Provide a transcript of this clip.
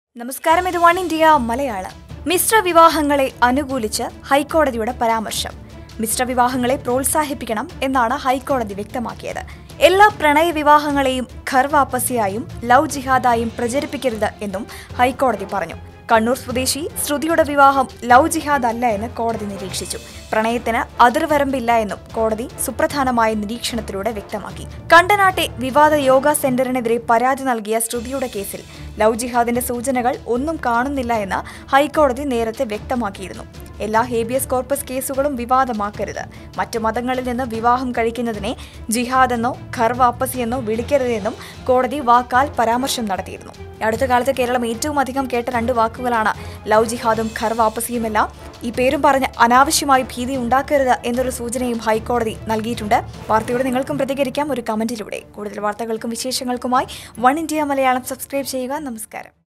നമസ്കാരം ഇത് One India Malayalam മിശ്ര വിവാഹങ്ങളെ അനുകൂലിച്ച് ഹൈക്കോടതിയുടെ പരാമർശം മിശ്ര വിവാഹങ്ങളെ പ്രോത്സാഹിപ്പിക്കണം എന്നാണ് ഹൈക്കോടതി വ്യക്തമാക്കിയത് എല്ലാ പ്രണയ വിവാഹങ്ങളെയും ഖർ വാപ്പസിയായും ലവ് ജിഹാദായും പ്രചരിപ്പിക്കരുത് എന്നും ഹൈക്കോടതി പറഞ്ഞു കണ്ണൂർ സ്വദേശി ശ്രുതിയുടെ വിവാഹം ലവ് ജിഹാദ് അല്ല എന്ന് കോടതി നിരീക്ഷിച്ചു പ്രണയത്തിന് അതിർവരമ്പില്ല എന്നും കോടതി സുപ്രധാനമായ നിരീക്ഷണത്തിലൂടെ വ്യക്തമാക്കി കണ്ടനാട്ടെ വിവാദ യോഗ സെന്ററിനെതിരെ പരാതി നൽകിയ ശ്രുതിയുടെ കേസിൽ ലവ് ജിഹാദിന്റെ സൂചനകൾ ഒന്നും കാണുന്നില്ല എന്ന് ഹൈക്കോടതി നേരത്തെ വ്യക്തമാക്കിയിരുന്നു എല്ലാ ഹേബിയസ് കോർപ്പസ് കേസുകളും വിവാദമാക്കരുത് മറ്റു മതങ്ങളിൽ നിന്ന് വിവാഹം കഴിക്കുന്നതിനെ ജിഹാദ് എന്നോ ഖർ വാപ്പസി എന്നോ വിളിക്കരുതെന്നും കോടതി വാക്കാൽ പരാമർശം നടത്തിയിരുന്നു അടുത്ത കാലത്ത് കേരളം ഏറ്റവും അധികം കേട്ട രണ്ട് വാക്കുകളാണ് ലവ് ജിഹാദും ഖർ വാപ്പസിയുമെല്ലാം ഈ പേരും പറഞ്ഞ് അനാവശ്യമായി ഭീതി ഉണ്ടാക്കരുത് എന്നൊരു സൂചനയും ഹൈക്കോടതി നൽകിയിട്ടുണ്ട് വാർത്തയോട് നിങ്ങൾക്കും പ്രതികരിക്കാം ഒരു കമന്റിലൂടെ കൂടുതൽ വാർത്തകൾക്കും വിശേഷങ്ങൾക്കുമായി വൺ ഇന്ത്യ മലയാളം സബ്സ്ക്രൈബ് ചെയ്യുക നമസ്കാരം